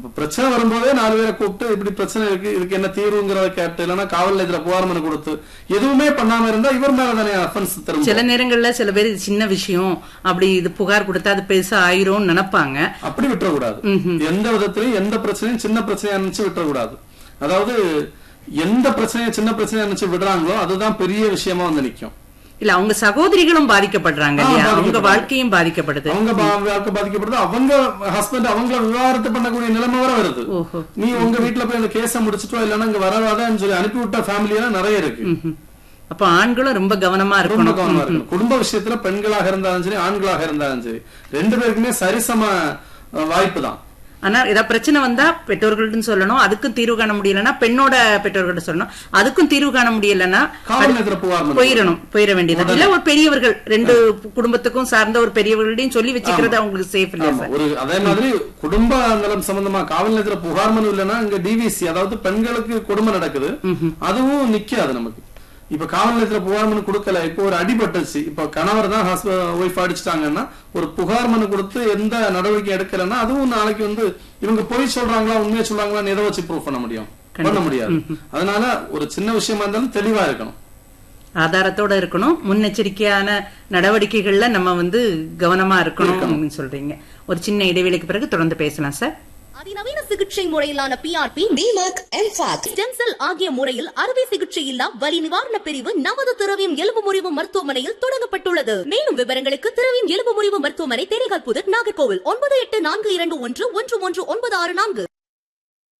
அப்ப பிரச்சனை வரும்போதே நாலு பேரை கூப்பிட்டு இப்படி பிரச்சனை இருக்கு இதுக்கு என்ன தீர்வுங்கிறத கேட்டு இல்லைன்னா காவல் நிலையத்துல புகார் மனு கொடுத்து எதுவுமே பண்ணாம இருந்தா இவர் மேல தானே அஃபென்ஸ் திரும்ப சில நேரங்கள்ல சில பேர் இது சின்ன விஷயம் அப்படி இது புகார் கொடுத்தா அது பெருசா ஆயிரும்னு நினைப்பாங்க அப்படி விட்டுறக்கூடாது எந்த விதத்திலையும் எந்த பிரச்சனையும் சின்ன பிரச்சனையா நினைச்சு விட்டுறக்கூடாது அதாவது எந்த பிரச்சனையை சின்ன பிரச்சனையா நினைச்சு விடுறாங்களோ அதுதான் பெரிய விஷயமா வந்து நிக்கும் இல்ல அவங்க சகோதரிகளும் பாதிக்கப்படுறாங்க ஆ, இல்லையா அவங்க பாதிக்கப்படுறாங்க. வாழ்க்கையும் பாதிக்கப்படுது அவங்க பா- வாழ்க்கை பாதிக்கப்படுது அவங்க ஹஸ்பண்ட் அவங்கள விவாகரத்து பண்ணக்கூடிய நிலைமை வர வருது ஓஹோ நீ உங்க வீட்டுல போய் அந்த கேஸ முடிச்சிட்டு வா, இல்லைன்னா இங்க வராதான்னு சொல்லி அனுப்பி விட்ட ஃபேமிலி எல்லாம் நிறைய இருக்கு ம்ஹும். அப்ப ஆண்களும் ரொம்ப கவனமா ரொம்ப இருக்கணும் கவனமா இருக்கணும் குடும்ப விஷயத்துல பெண்களாக இருந்தாலும் சரி ஆண்களாக இருந்தாலும் சரி ரெண்டு பேருக்குமே சரிசம வாய்ப்பு தான் ஆனா ஏதாவது பிரச்சனை வந்தா பெற்றோர்கள்ட்ட சொல்லணும் அதுக்கும் தீர்வு காண முடியலன்னா பெண்ணோட பெற்றோர்கள்ட்ட சொல்லணும் அதுக்கும் தீர்வு காண முடியலன்னா காவல் நிலையத்துல புகார் மனு போயிடணும் போயிட வேண்டியது இல்ல ஒரு பெரியவர்கள் ரெண்டு குடும்பத்துக்கும் சார்ந்த ஒரு பெரியவர்களையும் சொல்லி வச்சுக்கிறது அவங்களுக்கு சேஃப் இல்லையா ஆமா சார் ஒரு அதே மாதிரி குடும்ப நலம் சம்பந்தமா காவல் நிலையத்துல புகார் மனு இல்லைன்னா இங்க டிவிசி அதாவது பெண்களுக்கு கொடுமை நடக்குது அதுவும் நிக்காது நமக்கு இப்ப காவல் நிலையத்துல புகார் மனு கொடுக்கல இப்போ ஒரு அடிபட்டுச்சு இப்ப கணவர் தான் ஒய்ஃப் அடிச்சிட்டாங்கன்னா ஒரு புகார் மனு கொடுத்து எந்த நடவடிக்கை எடுக்கலைன்னா அதுவும் நாளைக்கு வந்து இவங்க பொய் சொல்றாங்களா உண்மையை சொல்றாங்களான்னு எதை வச்சு ப்ரூவ் பண்ண முடியும் பண்ண முடியாது அதனால ஒரு சின்ன விஷயமா இருந்தாலும் தெளிவா இருக்கணும் ஆதாரத்தோட இருக்கணும் முன்னெச்சரிக்கையான நடவடிக்கைகள்ல நம்ம வந்து கவனமா இருக்கணும் அப்படின்னு சொல்றீங்க ஒரு சின்ன இடைவெளிக்கு பிறகு தொடர்ந்து பேசலாம் சார் அதிநவீன சிகிச்சை முறையிலான PRP DMAC MFAC stem cell ஆகிய முறையில் அறுவை சிகிச்சை இல்லா வலி நிவாரண பிரிவு நமது திரவியம் எலும்பு முறிவு மருத்துவமனையில் தொடங்கப்பட்டுள்ளது மேலும் விவரங்களுக்கு திரவியம் எலும்பு முறிவு மருத்துவமனை தேனிகால் புதர் நாகர்கோவில் ஒன்பது எட்டு நான்கு இரண்டு ஒன்று ஒன்று ஒன்று ஒன்பது ஆறு நான்கு